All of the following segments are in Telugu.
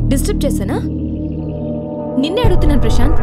డిస్టర్బ్ చేశానా నిన్నే అడుగుతున్నాను ప్రశాంత్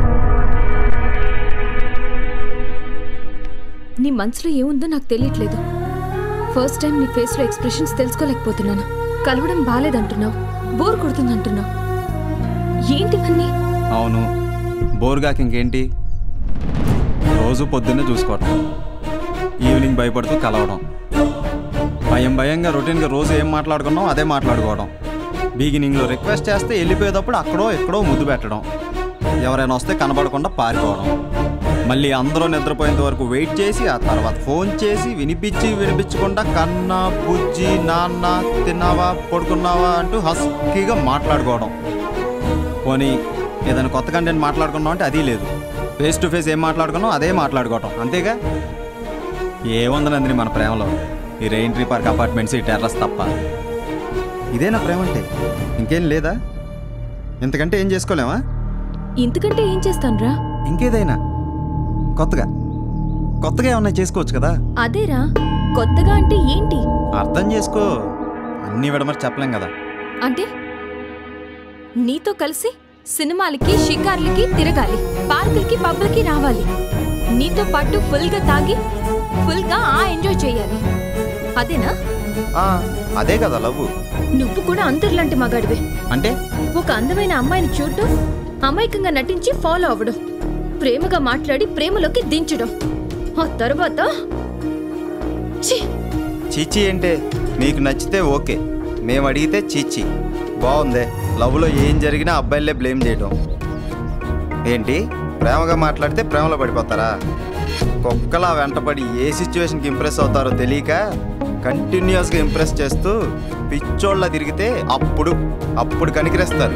నీ మనసులో ఏముందో నాకు తెలియట్లేదు ఫస్ట్ టైం నీ ఫేస్లో ఎక్స్ప్రెషన్స్ తెలుసుకోలేకపోతున్నాను కలవడం బాలేదంటున్నావు బోర్ కొడుతుందంటున్నావు ఏంటివన్నీ అవును బోర్గాకి ఇంకేంటి రోజు పొద్దున్నే చూసుకోవటం ఈవినింగ్ భయపడుతూ కలవడం భయం భయంగా రొటీన్గా రోజు ఏం మాట్లాడుకున్నాం అదే మాట్లాడుకోవడం బిగినింగ్లో రిక్వెస్ట్ చేస్తే వెళ్ళిపోయేటప్పుడు అక్కడో ఎక్కడో ముద్దు పెట్టడం ఎవరైనా వస్తే కనబడకుండా పారిపోవడం మళ్ళీ అందరూ నిద్రపోయేంత వరకు వెయిట్ చేసి ఆ తర్వాత ఫోన్ చేసి వినిపించి వినిపించకుండా కన్నా బుజ్జి నాన్న తిన్నావా పడుకున్నావా అంటూ హస్కీగా మాట్లాడుకోవడం పోనీ ఏదైనా కొత్త కంటెంట్ మాట్లాడుకున్నాం అంటే అది లేదు ఫేస్ టు ఫేస్ ఏం మాట్లాడుకున్నాం అదే మాట్లాడుకోవటం అంతేగా ఏముంది నందిని మన ప్రేమలో ఈ రెయిన్ట్రీ పార్క్ అపార్ట్మెంట్స్ ఈ టెర్రస్ తప్ప ఇదేనా ప్రేమ అంటే ఇంకేం లేదా ఇంతకంటే ఏం చేసుకోలేమా ఇంతకంటే ఏం చేస్తానురా ఇంకేదైనా కొత్తగా కొత్తగా ఏమన్నా చేసుకోవచ్చు కదా అదేరా కొత్తగా అంటే ఏంటి అర్థం చేసుకో అన్నీ విడమరి చెప్పలేం కదా అంటే నీతో కలిసి సినిమాలకి షికార్లకి తిరగాలి పార్కులకి పబ్బులకి రావాలి నీతో పాటు ఫుల్గా తాగి ఫుల్గా ఆ ఎంజాయ్ చేయాలి అదేనా ఆ, అదే కదా లవ్ నువ్వు కూడా అందరిలాంటి మగాడివే అంటే ఒక అందమైన అమ్మాయిని చూడటం అమాయకంగా నటించి ఫాలో అవ్వడం ప్రేమగా మాట్లాడి ప్రేమలోకి దించడం ఆ తర్వాత ఛీ చీచి అంటే నీకు నచ్చితే ఓకే మేము అడిగితే చీచి బాగుందే లవ్లో ఏం జరిగినా అబ్బాయిలే బ్లేమ్ చేయడం ఏంటి ప్రేమగా మాట్లాడితే ప్రేమలో పడిపోతారా కుక్కలా వెంటపడి ఏ సిచ్యువేషన్కి ఇంప్రెస్ అవుతారో తెలియక కంటిన్యూస్గా ఇంప్రెస్ చేస్తూ పిచ్చోళ్ళ తిరిగితే అప్పుడు అప్పుడు కనికరిస్తారు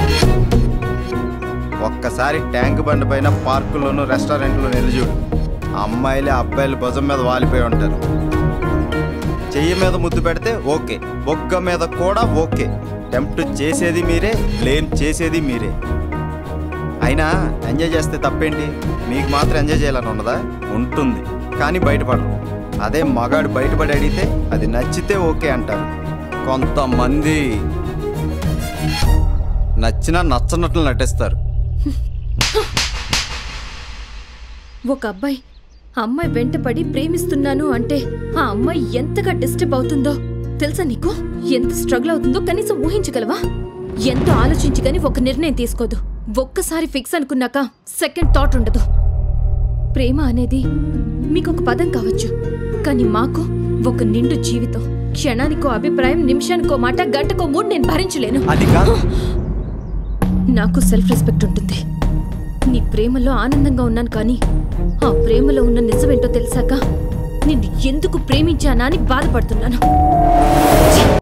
ఒక్కసారి ట్యాంక్ బండి పైన పార్కుల్లోనూ రెస్టారెంట్లో నిలిచూడు అమ్మాయిలే అబ్బాయిల భుజం మీద వాలిపోయి ఉంటారు చెయ్యి మీద ముద్దు పెడితే ఓకే బొగ్గ మీద కూడా ఓకే టెంప్ట్ చేసేది మీరే బ్లేమ్ చేసేది మీరే అయినా ఎంజాయ్ చేస్తే తప్పేంటి మీకు మాత్రం ఎంజాయ్ చేయాలని ఉండదా ఉంటుంది కానీ బయటపడరు అదే మగాడు బయటపడి అడిగితే అది నచ్చితే ఓకే అంటారు కొంతమంది నచ్చినా నచ్చనట్లు నటిస్తారు ఒక అబ్బాయి అమ్మాయి వెంటపడి ప్రేమిస్తున్నాను అంటే ఆ అమ్మాయి ఎంతగా డిస్టర్బ్ అవుతుందో తెలుసా నీకు ఎంత స్ట్రగుల్ అవుతుందో కనీసం ఊహించగలవా ఎంతో ఆలోచించి కానీ ఒక నిర్ణయం తీసుకోదు ఒక్కసారి ఫిక్స్ అనుకున్నాక సెకండ్ థాట్ ఉండదు ప్రేమ అనేది మీకు ఒక పదం కావచ్చు కానీ మాకు ఒక నిండు జీవితం క్షణానికో అభిప్రాయం నిమిషానికో మాట గంటకో మూడు నేను భరించలేను అది కాదు నాకు సెల్ఫ్ రెస్పెక్ట్ ఉంటుంది నీ ప్రేమలో ఆనందంగా ఉన్నాను కానీ ఆ ప్రేమలో ఉన్న నిజమేంటో తెలిసాక నిన్ను ఎందుకు ప్రేమించానా అని బాధపడుతున్నాను ఛీ!